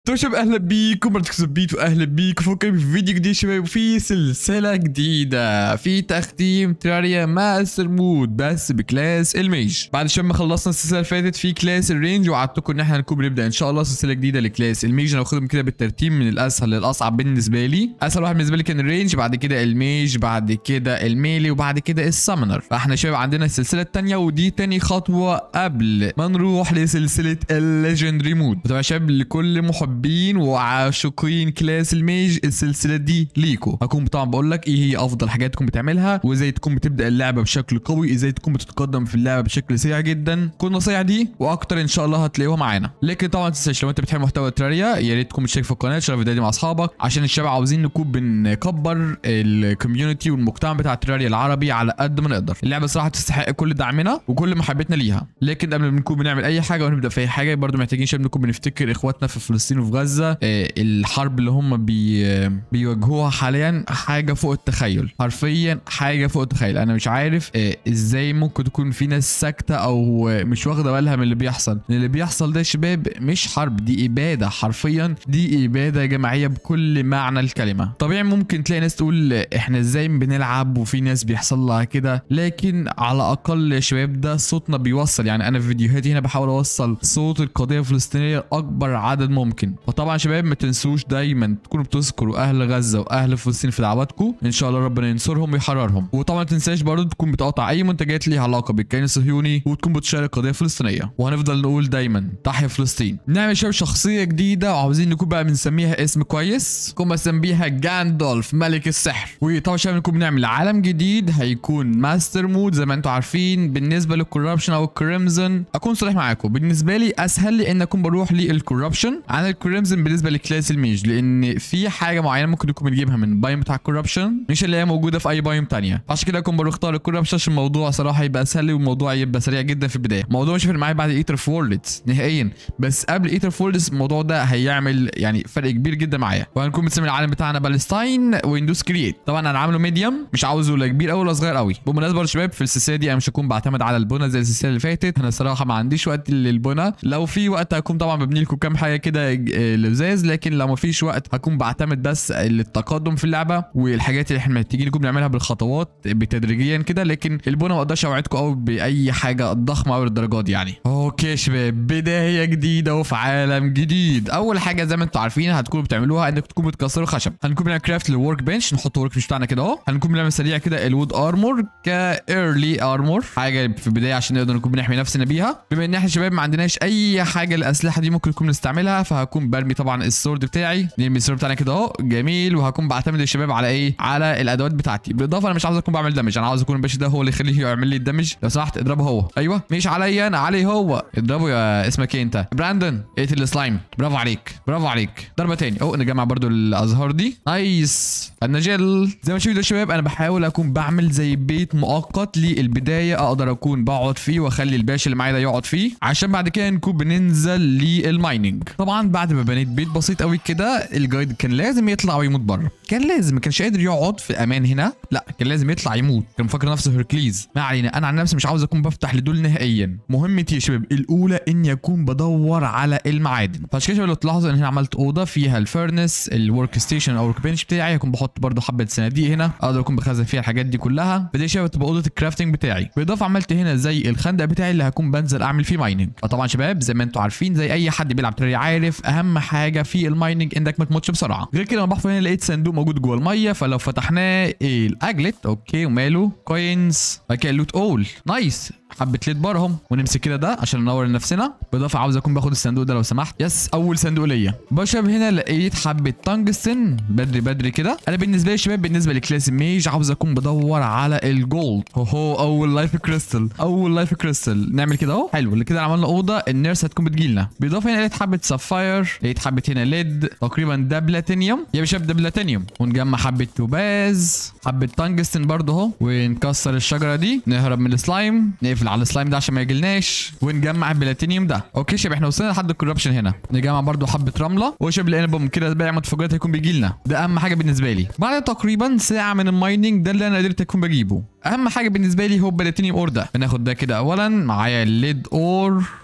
طيب يا شباب اهلا بيكم مرتكز بيت واهلا بيكم فوق في فيديو جديد شباب وفي سلسله جديده في تختيم تراريا ماستر مود بس بكلاس الميج بعد شباب ما خلصنا السلسله اللي فاتت في كلاس الرينج وعدتكم ان احنا هنكون بنبدا ان شاء الله سلسله جديده لكلاس الميج هناخدهم كده بالترتيب من الاسهل للاصعب بالنسبه لي اسهل واحد بالنسبه لي كان الرينج بعد كده الميج بعد كده الميلي وبعد كده السامونر فاحنا شباب عندنا السلسله الثانيه ودي تاني خطوه قبل ما نروح لسلسله الليجندري مود طبعا يا شباب لكل محبين وعاشقين كلاس الميج السلسله دي ليكو هكون طبعا بقول لك ايه هي افضل حاجات تكون بتعملها وازاي تكون بتبدا اللعبه بشكل قوي ازاي تكون بتتقدم في اللعبه بشكل سريع جدا كل النصايح دي واكتر ان شاء الله هتلاقوها معانا لكن طبعا ما تنساش لو انت بتحب محتوى تراريا يا ريت تكون مشترك في القناه تشارك الفيديو دي مع اصحابك عشان الشباب عاوزين نكون بنكبر الكوميونتي والمجتمع بتاع تراريا العربي على قد ما نقدر اللعبه صراحه تستحق كل دعمنا وكل محبتنا ليها لكن قبل ما نكون بنعمل اي حاجه ونبدا في اي حاجه برضو محتاجين شباب نكون بنفتكر اخواتنا في فلسطين وفي غزه آه، الحرب اللي هم بي آه، بيواجهوها حاليا حاجه فوق التخيل حرفيا حاجه فوق التخيل انا مش عارف آه، ازاي ممكن تكون في ناس ساكته او آه، مش واخده بالها من اللي بيحصل لأن اللي بيحصل ده يا شباب مش حرب دي اباده حرفيا دي اباده جماعيه بكل معنى الكلمه طبيعي ممكن تلاقي ناس تقول احنا ازاي بنلعب وفي ناس بيحصل لها كده لكن على اقل يا شباب ده صوتنا بيوصل يعني انا في فيديوهاتي هنا بحاول اوصل صوت القضيه الفلسطينيه لاكبر عدد ممكن فطبعا يا شباب ما تنسوش دايما تكونوا بتذكروا اهل غزه واهل فلسطين في دعواتكم ان شاء الله ربنا ينصرهم ويحررهم وطبعا ما تنساش برضه تكون بتقاطع اي منتجات ليها علاقه بالكيان الصهيوني وتكون بتشارك القضيه الفلسطينيه وهنفضل نقول دايما تحيا فلسطين نعمل يا شباب شخصيه جديده وعاوزين نكون بقى بنسميها اسم كويس نكون بنسميها جاندولف ملك السحر وطبعا يا شباب نكون بنعمل عالم جديد هيكون ماستر مود زي ما انتم عارفين بالنسبه للكوربشن او الكريمزون اكون صريح معاكم بالنسبه لي اسهل لي ان اكون بروح للكوربشن عن الكريمزون بالنسبه لكلاس الميج لان في حاجه معينه ممكن نكون بنجيبها من بايم بتاع الكوربشن مش اللي هي موجوده في اي بايم تانية عشان كده اكون بروح اختار الكوربشن عشان الموضوع صراحه يبقى اسهل لي والموضوع يبقى سريع جدا في البدايه الموضوع مش هيفرق معايا بعد ايتر فوردز نهائيا بس قبل ايتر فوردز الموضوع ده هيعمل يعني فرق كبير جدا معايا وهنكون بنسمي العالم بتاعنا بالستاين ويندوز كرييت طبعا انا عامله ميديوم مش عاوزه لا كبير قوي ولا صغير قوي بالمناسبه يا شباب في السلسله دي انا مش هكون بعتمد على البنى زي السلسله اللي فاتت انا الصراحه ما عنديش وقت للبنى لو في وقت هكون طبعا ببني لكم كام حاجه كده ج- آه، لزاز لكن لو ما فيش وقت هكون بعتمد بس للتقدم في اللعبه والحاجات اللي احنا محتاجين نكون بنعملها بالخطوات بتدريجيا كده لكن البنى ما اقدرش اوعدكم قوي باي حاجه ضخمه قوي للدرجات دي يعني اوكي يا شباب بدايه جديده وفي عالم جديد اول حاجه زي ما انتم عارفين هتكونوا بتعملوها انكم تكونوا بتكسروا خشب هنكون بنعمل كرافت للورك بنش نحط الورك بنش بتاعنا كده اهو هنكون بنعمل سريع كده الوود ارمور كايرلي ارمور حاجه في البدايه عشان نقدر نكون بنحمي نفسنا بيها بما ان احنا شباب ما عندناش اي حاجه الاسلحه دي ممكن نكون نستعملها فهكون برمي طبعا السورد بتاعي نرمي السورد بتاعنا كده اهو جميل وهكون بعتمد يا شباب على ايه على الادوات بتاعتي بالاضافه انا مش عاوز اكون بعمل دمج انا عاوز اكون الباشا ده هو اللي يخليه يعمل لي الدمج لو سمحت اضربه هو ايوه مش عليا انا عليه هو اضربه يا اسمك ايه انت براندون اقتل السلايم برافو عليك برافو عليك ضربه تاني اهو نجمع برضو الازهار دي نايس خدنا جل زي ما شفتوا يا شباب انا بحاول اكون بعمل زي بيت مؤقت للبدايه اقدر اكون بقعد فيه واخلي الباشا اللي معايا ده يقعد فيه عشان بعد كده نكون بننزل للمايننج طبعا بعد ما بنيت بيت بسيط قوي كده الجايد كان لازم يطلع ويموت بره كان لازم ما كانش قادر يقعد في امان هنا لا كان لازم يطلع يموت كان مفكر نفسه هيركليز ما علينا انا عن نفسي مش عاوز اكون بفتح لدول نهائيا مهمتي يا شباب الاولى اني اكون بدور على المعادن فعشان كده يا شباب لو تلاحظوا ان هنا عملت اوضه فيها الفرنس الورك ستيشن او الورك بنش بتاعي هكون بحط برضو حبه صناديق هنا اقدر اكون بخزن فيها الحاجات دي كلها بدي شباب تبقى اوضه الكرافتنج بتاعي بالاضافه عملت هنا زي الخندق بتاعي اللي هكون بنزل اعمل فيه مايننج فطبعا شباب زي ما انتم عارفين زي اي حد بيلعب تري عارف اهم حاجه في المايننج انك ما تموتش بسرعه غير كده لما بحفر هنا لقيت صندوق موجود جوه الميه فلو فتحناه إيه الاجلت اوكي وماله كوينز بعد كده اللوت اول نايس حبه ليد بارهم ونمسك كده ده عشان ننور لنفسنا بالاضافه عاوز اكون باخد الصندوق ده لو سمحت يس اول صندوق ليا بشرب هنا لقيت حبه تنجستن بدري بدري كده انا بالنسبه لي يا شباب بالنسبه لكلاس ميج عاوز اكون بدور على الجولد هو اول لايف كريستال اول لايف كريستال نعمل كده اهو حلو اللي كده عملنا اوضه النيرس هتكون بتجيلنا بالاضافه هنا لقيت حبه سفاير لقيت حبه هنا ليد تقريبا ده بلاتينيوم يا شباب ده بلاتينيوم ونجمع حبه توباز حبه تنجستن برضه اهو ونكسر الشجره دي نهرب من السلايم نقفل على السلايم ده عشان ما يجيلناش ونجمع البلاتينيوم ده اوكي شباب احنا وصلنا لحد الكوربشن هنا نجمع برضه حبه رمله وشباب لقينا بوم كده باقي متفجرات هيكون بيجي لنا ده اهم حاجه بالنسبه لي بعد تقريبا ساعه من المايننج ده اللي انا قدرت اكون بجيبه اهم حاجه بالنسبه لي هو البلاتينيوم اور ده بناخد ده كده اولا معايا الليد اور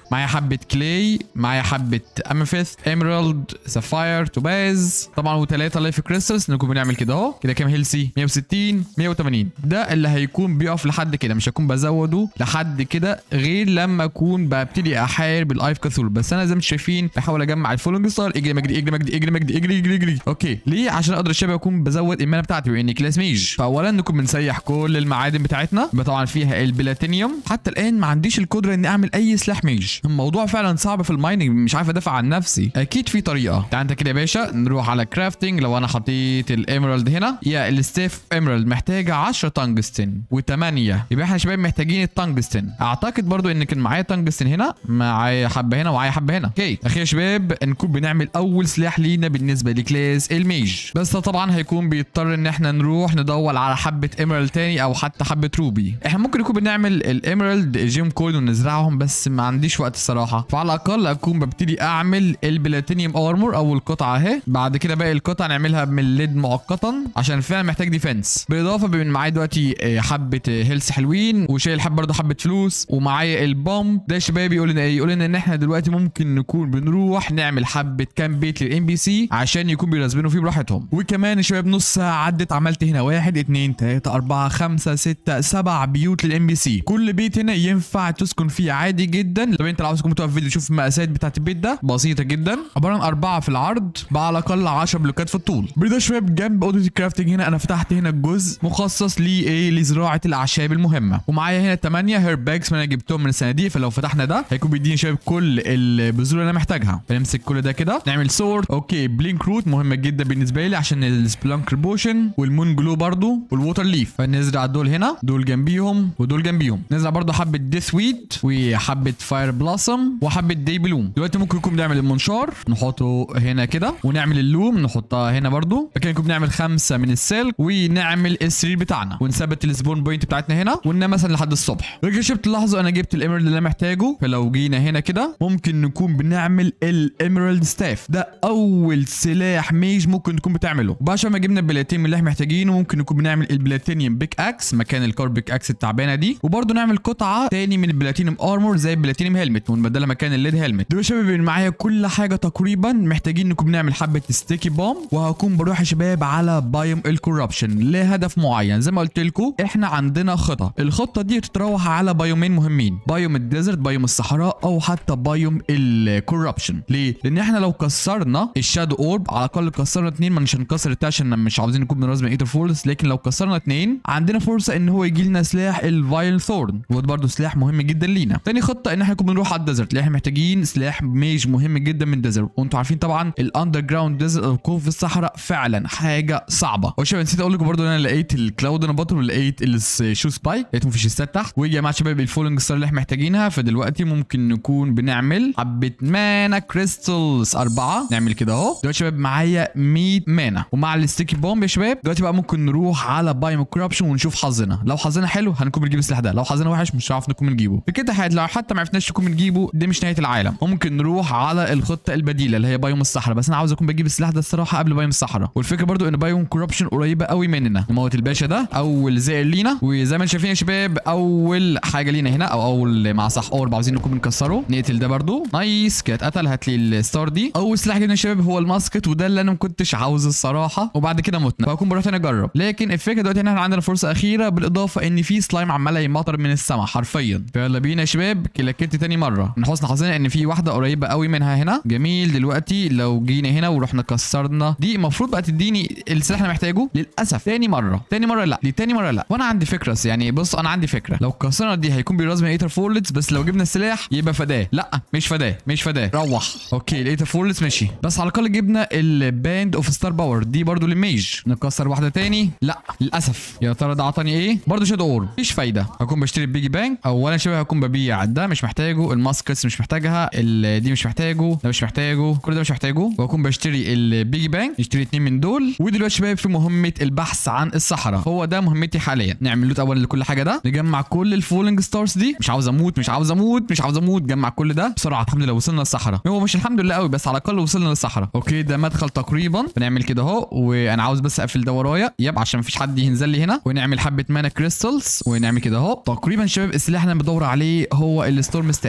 معايا حبه كلاي معايا حبه اميثيست ايمرالد سافاير توباز طبعا وثلاثه لايف كريستالز نكون بنعمل كده اهو كده كام هيلسي 160 180 ده اللي هيكون بيقف لحد كده مش هكون بزوده لحد كده غير لما اكون ببتدي احارب الايف كاثول بس انا زي ما انتم شايفين بحاول اجمع الفولنج ستار اجري مجدي اجري مجدي اجري مجدي اجري اجري اجري اوكي ليه عشان اقدر الشباب اكون بزود المانا بتاعتي بما اني كلاس ميج فاولا نكون بنسيح كل المعادن بتاعتنا يبقى طبعا فيها البلاتينيوم حتى الان ما عنديش القدره اني اعمل اي سلاح ميج الموضوع فعلا صعب في المايننج مش عارف ادافع عن نفسي اكيد في طريقه تعال انت كده يا باشا نروح على كرافتنج لو انا حطيت الايمرالد هنا يا الستيف ايمرالد محتاجه 10 تنجستن و8 يبقى احنا يا شباب محتاجين التنجستن اعتقد برضو ان كان معايا تنجستن هنا معايا حبه هنا ومعايا حبه هنا اوكي اخيرا يا شباب نكون بنعمل اول سلاح لينا بالنسبه لكلاس الميج بس ده طبعا هيكون بيضطر ان احنا نروح ندور على حبه ايمرالد تاني او حتى حبه روبي احنا ممكن نكون بنعمل الايمرالد جيم كول ونزرعهم بس ما عنديش وقت الصراحه فعلى الاقل اكون ببتدي اعمل البلاتينيوم ارمور او القطعه اهي بعد كده باقي القطع نعملها من الليد مؤقتا عشان فعلا محتاج ديفنس بالاضافه بما ان معايا دلوقتي آه، حبه هيلث حلوين وشايل حب برضه حبه فلوس ومعايا البوم ده يا شباب يقول لنا ايه يقول لنا ان احنا دلوقتي ممكن نكون بنروح نعمل حبه كام بيت للام بي سي عشان يكون بيرزبنوا فيه براحتهم وكمان يا شباب نص ساعه عدت عملت هنا واحد اتنين تلاته اربعه خمسه سته سبع بيوت للام بي سي كل بيت هنا ينفع تسكن فيه عادي جدا طب انت لو عاوز تكون توقف فيديو تشوف المقاسات بتاعت البيت ده بسيطه جدا عباره عن اربعه في العرض بقى على الاقل 10 بلوكات في الطول بيضه يا شباب جنب اوضه الكرافتنج هنا انا فتحت هنا الجزء مخصص لايه لزراعه الاعشاب المهمه ومعايا هنا 8 هيرب باجز انا جبتهم من الصناديق فلو فتحنا ده هيكون بيديني يا شباب كل البذور اللي انا محتاجها فنمسك كل ده كده نعمل سورد اوكي بلينك روت مهمه جدا بالنسبه لي عشان السبلانكر بوشن والمون جلو برضو والووتر ليف فنزرع دول هنا دول جنبيهم ودول جنبيهم نزرع برضو حبه ديث ويد وحبه فاير بلاسم وحبه دي بلوم دلوقتي ممكن نكون بنعمل المنشار نحطه هنا كده ونعمل اللوم نحطها هنا برضو فكده نكون بنعمل خمسه من السلك ونعمل السرير بتاعنا ونثبت السبون بوينت بتاعتنا هنا وننام مثلا لحد الصبح رجع شفت تلاحظوا انا جبت الاميرالد اللي انا محتاجه فلو جينا هنا كده ممكن نكون بنعمل الاميرالد ستاف ده اول سلاح ميج ممكن نكون بتعمله وبعد ما جبنا البلاتين اللي احنا محتاجينه ممكن نكون بنعمل البلاتينيوم بيك اكس مكان الكاربيك اكس التعبانه دي وبرده نعمل قطعه تاني من البلاتينيوم ارمور زي البلاتينيوم هيلمت ونبدلها مكان الليد هيلمت دول يا شباب بيبقى معايا كل حاجه تقريبا محتاجين نكون بنعمل حبه ستيكي بوم وهكون بروح يا شباب على بايوم الكوربشن لهدف معين زي ما قلت لكم احنا عندنا خطه الخطه دي تتراوح على بايومين مهمين بايوم الديزرت بايوم الصحراء او حتى بايوم الكوربشن ليه لان احنا لو كسرنا الشادو اورب على الاقل كسرنا اتنين ما مش هنكسر التاني عشان مش عاوزين نكون بنرز من ايتر فورس لكن لو كسرنا اتنين عندنا فرصه ان هو يجي لنا سلاح الفايل ثورن وده برضه سلاح مهم جدا لينا تاني خطه ان احنا نكون بنروح على الديزرت اللي احنا محتاجين سلاح ميج مهم جدا من الديزرت وانتوا عارفين طبعا الاندر جراوند ديزرت او الكوف في الصحراء فعلا حاجه صعبه وشباب نسيت اقول لكم برضه ان انا لقيت الكلاود انا بطل ولقيت الشو سباي لقيتهم في شيستات تحت ويا جماعه شباب الفولنج ستار اللي احنا محتاجينها فدلوقتي ممكن نكون بنعمل حبه مانا كريستالز اربعه نعمل كده اهو دلوقتي شباب معايا 100 مانا ومع الستيكي بومب يا شباب دلوقتي بقى ممكن نروح على بايم كوربشن ونشوف حظنا لو حظنا حلو هنكون بنجيب السلاح ده لو حظنا وحش مش هنعرف نكون بنجيبه في كده حياتي لو حتى ما عرفناش نكون بنجيبه دي مش نهايه العالم ممكن نروح على الخطه البديله اللي هي بايوم الصحراء بس انا عاوز اكون بجيب السلاح ده الصراحه قبل بايوم الصحراء والفكره برضو ان بايوم كوربشن قريبه قوي مننا نموت الباشا ده اول زائر لينا وزي ما انتم شايفين يا شباب اول حاجه لينا هنا او اول مع صح اورب عاوزين نكون بنكسره نقتل ده برضو نايس كده اتقتل هات لي الستار دي اول سلاح جبنا يا شباب هو الماسكت وده اللي انا ما كنتش عاوزه الصراحه وبعد كده متنا فهكون بروح تاني اجرب لكن الفكره دلوقتي ان احنا عندنا فرصه اخيره بالاضافه ان في سلايم عمال يمطر من السماء حرفيا فيلا بينا يا شباب كلاكيت تاني مره من حسن حظنا ان في واحده قريبه قوي منها هنا جميل دلوقتي لو جينا هنا ورحنا كسرنا دي المفروض بقى تديني السلاح اللي محتاجه للاسف تاني مره تاني مره لا دي تاني مره لا وانا عندي فكره بس يعني بص انا عندي فكره لو كسرنا دي هيكون بيراز من ايتر فورلتس بس لو جبنا السلاح يبقى فداه لا مش فداه مش فداه روح اوكي الايتر فورلتس ماشي بس على الاقل جبنا الباند اوف ستار باور دي برضو للميج نكسر واحده تاني لا للاسف يا ترى ده عطاني ايه برضو شاد اور مفيش فايده هكون بشتري البيجي بانك اولا شباب هكون ببيع ده مش محتاجه الماسكتس مش محتاجها ال- دي مش محتاجه ده مش محتاجه كل ده مش محتاجه وهكون بشتري البيجي بانك نشتري اتنين من دول ودلوقتي شباب في مهمه البحث عن الصحراء هو ده مهمتي حاليا نعمل لوت اول لكل حاجه ده نجمع كل الفولنج ستارز دي مش عاوز اموت مش عاوز اموت مش عاوز اموت جمع كل ده بسرعه الحمد لله وصلنا للصحراء هو مش الحمد لله قوي بس على الاقل وصلنا للصحراء اوكي ده مدخل تقريبا بنعمل كده اهو وانا عاوز بس اقفل ده ورايا يب عشان مفيش حد ينزل لي هنا ونعمل حبه مانا كريستالز ونعمل كده اهو تقريبا شباب السلاح اللي انا بدور عليه هو الستورم ستاف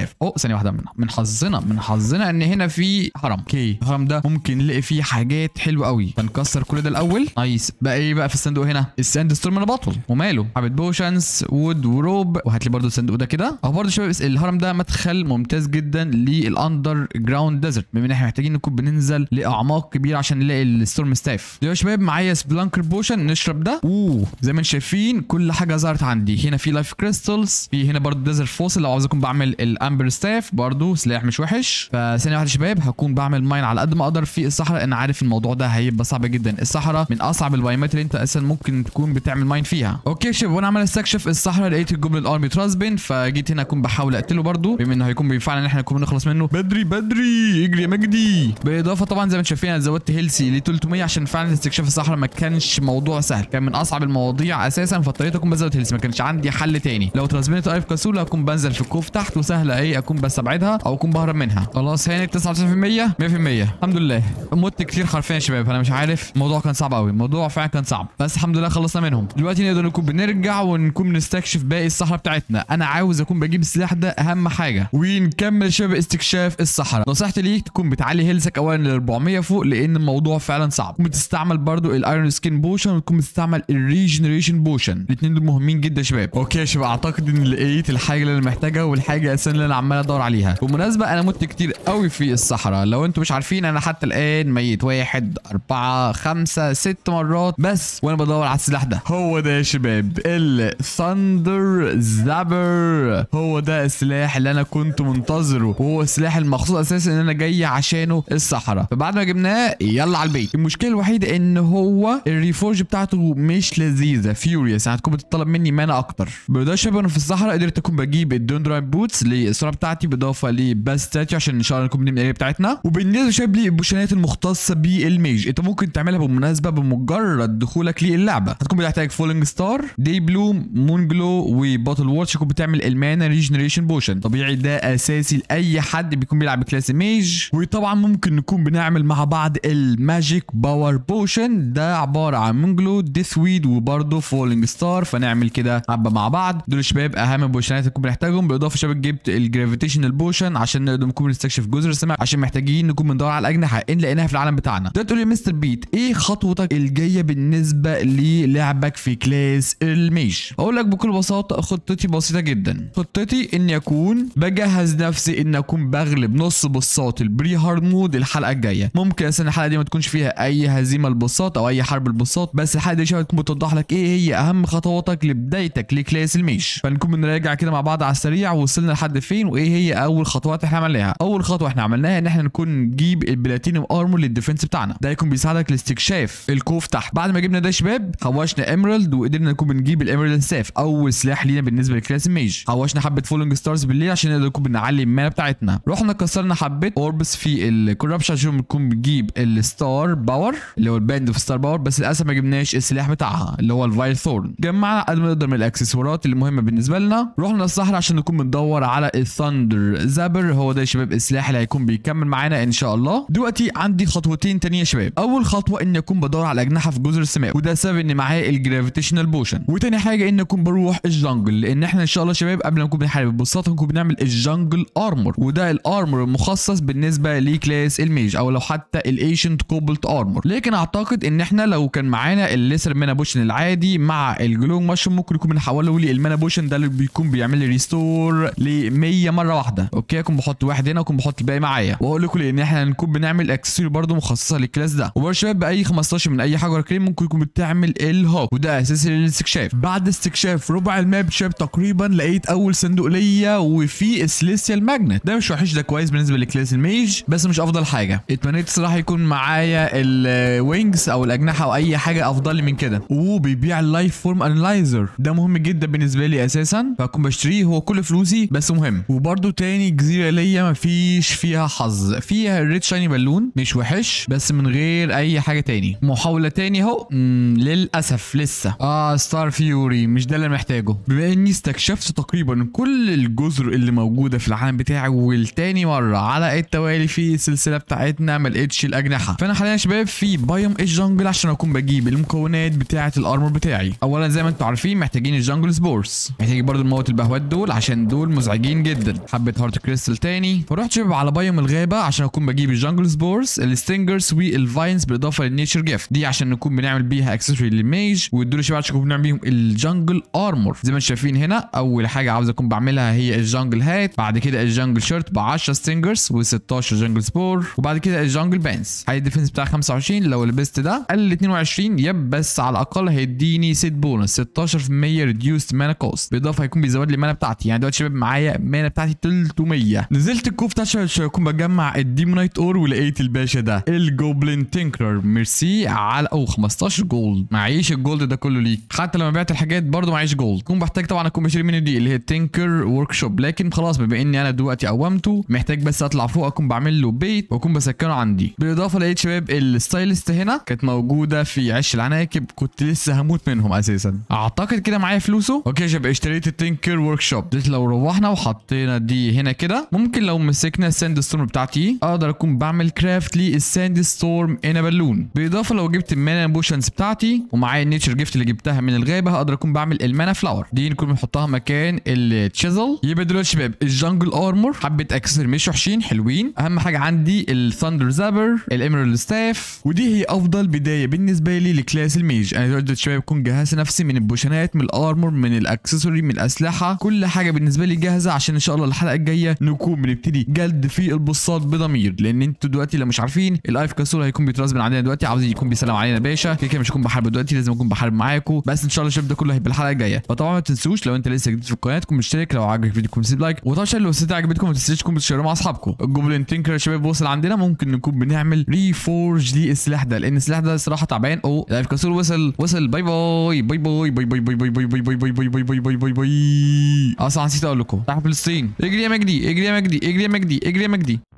استكشاف اوه ثانيه واحده من من حظنا من حظنا ان هنا في هرم اوكي الهرم ده ممكن نلاقي فيه حاجات حلوه قوي هنكسر كل ده الاول نايس بقى ايه بقى في الصندوق هنا الساند ستورم انا بطل وماله حبه بوشنز وود وروب وهات لي برده الصندوق ده كده اهو برده شباب الهرم ده مدخل ممتاز جدا للاندر جراوند ديزرت بما ان احنا محتاجين نكون بننزل لاعماق كبيره عشان نلاقي الستورم ستاف يا شباب معايا سبلانكر بوشن نشرب ده اوه زي ما انتم شايفين كل حاجه ظهرت عندي هنا في لايف كريستالز في هنا برده ديزرت فوسل لو عاوز اكون بعمل الامبر ستاف برده سلاح مش وحش فثانيه واحده يا شباب هكون بعمل ماين على قد ما اقدر في الصحراء انا عارف الموضوع ده هيبقى صعب جدا الصحراء من اصعب البايمات اللي انت اساسا ممكن تكون بتعمل ماين فيها اوكي يا شباب وانا عمال استكشف الصحراء لقيت الجبل الارمي تراسبن فجيت هنا اكون بحاول اقتله برده بما انه هيكون بينفعنا ان احنا نكون نخلص منه بدري بدري اجري يا مجدي بالاضافه طبعا زي ما انتم شايفين انا زودت هيلسي ل 300 عشان فعلا استكشاف الصحراء ما كانش موضوع سهل كان من اصعب المواضيع اساسا فاضطريت اكون بزود هيلسي ما كانش عندي حل تاني لو ترانسبنت ايف كاسولا اكون بنزل في الكوف تحت وسهله ايه اكون بستبعدها او اكون بهرب منها خلاص هانت 99% 100% الحمد لله مت كتير حرفيا يا شباب انا مش عارف الموضوع كان صعب قوي الموضوع فعلا كان صعب بس الحمد لله خلصنا منهم دلوقتي نقدر نكون بنرجع ونكون بنستكشف باقي الصحراء بتاعتنا انا عاوز اكون بجيب السلاح ده اهم حاجه ونكمل يا شباب استكشاف الصحراء نصيحتي ليك تكون بتعلي هيلثك اولا ل 400 فوق لان الموضوع فعلا صعب وبتستعمل برضو الايرون سكين بوشن وتكون بتستعمل الريجنريشن بوشن الاثنين دول مهمين جدا يا شباب اوكي يا شباب اعتقد ان لقيت الحاجه اللي انا محتاجها والحاجه اساسا اللي انا عمال ادور عليها بالمناسبه انا مت كتير قوي في الصحراء لو انتم مش عارفين انا حتى الان ميت واحد أربعة خمسة ست مرات بس وانا بدور على السلاح ده هو ده يا شباب الثاندر زابر هو ده السلاح اللي انا كنت منتظره وهو السلاح المخصوص اساسا ان انا جاي عشانه الصحراء فبعد ما جبناه يلا على البيت المشكله الوحيده ان هو الريفورج بتاعته مش لذيذه فيوريوس يعني هتكون بتطلب مني مانا اكتر بده شباب انا في الصحراء قدرت اكون بجيب الدوندراين بوتس للسرعه بتاعتي بالاضافه لباستاتي عشان ان شاء الله نكون بنبني الاريا بتاعتنا وبالنسبه شباب للبوشنات المختصه بالميج انت ممكن تعملها بالمناسبه بمجرد دخولك للعبه هتكون بتحتاج فولينج ستار دي بلوم مون جلو وباتل واتش تكون بتعمل المانا ريجنريشن بوشن طبيعي ده اساسي لاي حد بيكون بيلعب كلاس ميج وطبعا ممكن نكون بنعمل مع بعض الماجيك باور بوشن ده عباره عن مون جلو ديث ويد وبرده فولينج ستار فنعمل كده حبه مع بعض دول شباب اهم بوشنات نكون بنحتاجهم بالاضافه شباب جبت الجرافيتيشنال بوشن عشان نقدر نكون نستكشف جزر السماء عشان محتاجين نكون بندور على الاجنحه ان لقيناها في العالم بتاعنا ده تقول لي مستر بيت ايه خطوتك الجايه بالنسبه للعبك في كلاس الميج اقول لك بكل بساطه خطتي بسيطه جدا خطتي اني اكون بجهز نفسي ان اكون بغلب نص بصات البري هارد مود الحلقه الجايه ممكن اساسا الحلقه دي ما تكونش فيها اي هزيمه للبصات او اي حرب البصات بس الحلقه دي شويه تكون بتوضح لك ايه هي اهم خطواتك لبدايتك لكلاس الميج فنكون بنراجع كده مع بعض على السريع وصلنا لحد فين وايه هي اول خطوات احنا عملناها اول خطوه احنا عملناها ان احنا نكون نجيب البلاتينيوم ارمور للديفنس بتاعنا ده يكون بيساعدك لاستكشاف الكوف تحت بعد ما جبنا ده يا شباب حوشنا ايمرالد وقدرنا نكون بنجيب الايمرالد ساف اول سلاح لينا بالنسبه لكلاس الميج حوشنا حبه فولنج ستارز بالليل عشان نقدر نكون بنعلي المانا بتاعتنا رحنا كسرنا حبه اوربس في الكوربشن عشان نكون بنجيب الستار باور اللي هو الباند في ستار باور بس للاسف ما جبناش السلاح بتاعها اللي هو الفايل ثورن جمعنا قد ما نقدر من الاكسسوارات اللي مهمه بالنسبه لنا رحنا الصحراء عشان نكون بندور على الثاندر زابر هو ده يا شباب السلاح اللي هيكون بيكمل معانا ان شاء الله دلوقتي عندي خطوتين تانية يا شباب اول خطوه اني اكون بدور على اجنحه في جزر السماء وده سبب ان معايا الجرافيتيشنال بوشن وتاني حاجه ان اكون بروح الجنجل لان احنا ان شاء الله يا شباب قبل ما نكون بنحارب البوسات هنكون بنعمل الجنجل ارمور وده الارمور المخصص بالنسبه لكلاس الميج او لو حتى الايشنت كوبلت ارمور لكن اعتقد ان احنا لو كان معانا الليسر مانا بوشن العادي مع الجلوم ماشروم ممكن يكون بنحوله للمانا بوشن ده اللي بيكون بيعمل لي ريستور ل 100 مره واحده اوكي اكون بحط واحد هنا واكون بحط الباقي معايا واقول لكم لان احنا هنكون بنعمل اكسسوري برده مخصصه للكلاس ده وبرده شباب باي 15 من اي حجر كريم ممكن يكون بتعمل الهوك وده اساسي للاستكشاف بعد استكشاف ربع الماب شباب تقريبا لقيت اول صندوق ليا وفيه سليسيال ماجنت ده مش وحش ده كويس بالنسبه لكلاس الميج بس مش افضل حاجه اتمنيت الصراحه يكون معايا الوينجز او الاجنحه او اي حاجه افضل لي من كده وبيبيع اللايف فورم انلايزر ده مهم جدا بالنسبه لي اساسا فاكون بشتريه هو كل فلوسي بس مهم وبرده تاني جزيره ليا مفيش فيها حظ فيها الريد شايني بالون مش وحش بس من غير اي حاجه تاني محاوله تاني اهو مم، للاسف لسه اه ستار فيوري مش ده اللي محتاجه بما اني استكشفت تقريبا كل الجزر اللي موجوده في العالم بتاعي والتاني مره على التوالي في السلسله بتاعتنا ما لقيتش الاجنحه فانا حاليا يا شباب في بايوم الجنجل عشان اكون بجيب المكونات بتاعه الارمور بتاعي اولا زي ما انتم عارفين محتاجين الجنجل سبورس محتاجين برضو الموت البهوات دول عشان دول مزعجين جدا جدا حبه هارت كريستال تاني فرحت شباب على بايوم الغابه عشان اكون بجيب الجانجل سبورز الستينجرز والفاينز بالاضافه للنيتشر جيفت دي عشان نكون بنعمل بيها اكسسوري للميج والدول شباب عشان نكون بنعمل بيهم الجانجل ارمور زي ما انتم شايفين هنا اول حاجه عاوز اكون بعملها هي الجانجل هات بعد كده الجانجل شيرت ب 10 ستينجرز و16 جانجل سبور وبعد كده الجانجل بانس هاي الديفنس بتاع 25 لو لبست ده قل 22 يب بس على الاقل هيديني سيت بونس 16% ريديوست مانا كوست بالاضافه هيكون بيزود لي المانا بتاعتي يعني دلوقتي شباب معايا المانا بتاعتي 300 نزلت الكوف بتاع عشان اكون بجمع الديمونايت اور ولقيت الباشا ده الجوبلين تينكرر ميرسي على او 15 جولد معيش الجولد ده كله ليك حتى لما بعت الحاجات برضه معيش جولد كون بحتاج طبعا اكون بشتري منه دي اللي هي تينكر ورك شوب لكن خلاص بما اني انا دلوقتي قومته محتاج بس اطلع فوق اكون بعمل له بيت واكون بسكنه عندي بالاضافه لقيت شباب الستايلست هنا كانت موجوده في عش العناكب كنت لسه هموت منهم اساسا اعتقد كده معايا فلوسه اوكي يا شباب اشتريت التينكر ورك شوب دلوقتي لو روحنا وحطينا دي هنا كده ممكن لو مسكنا الساند ستورم بتاعتي اقدر اكون بعمل كرافت للساند ستورم ان بالون بالاضافه لو جبت المانا بوشنز بتاعتي ومعايا النيتشر جيفت اللي جبتها من الغابه هقدر اكون بعمل المانا فلاور دي نكون بنحطها مكان التشيزل يبقى دلوقتي شباب الجنجل ارمور حبه اكسسوري مش وحشين حلوين اهم حاجه عندي الثاندر زابر الاميرالد ستاف ودي هي افضل بدايه بالنسبه لي لكلاس الميج انا دلوقتي شباب بكون جهزت نفسي من البوشنات من الارمور من الاكسسوري من الاسلحه كل حاجه بالنسبه لي جاهزه عشان ان شاء الله الحلقه الجايه نكون بنبتدي جلد في البوصات بضمير لان انتوا دلوقتي لو مش عارفين الايف كاسول هيكون بيتراس من عندنا دلوقتي عاوز يكون بيسلم علينا باشا كده كده مش هكون بحارب دلوقتي لازم اكون بحارب معاكم بس ان شاء الله الشباب ده كله هيبقى الحلقه الجايه فطبعا ما تنسوش لو انت لسه جديد في القناه تكون مشترك لو عجبك الفيديو تكون سيب لايك وطبعا لو الست عجبتكم ما تنسوش تكون بتشيروا مع اصحابكم الجوبلين تينكر يا شباب وصل عندنا ممكن نكون بنعمل ريفورج للسلاح ده لان السلاح ده صراحه تعبان او الايف كاسول وصل وصل باي باي باي باي باي باي باي باي باي باي باي باي باي باي باي باي باي باي اصلا نسيت اقول لكم تحت فلسطين اجري يا مجدي اجري يا مجدي اجري يا مجدي اجري يا مجدي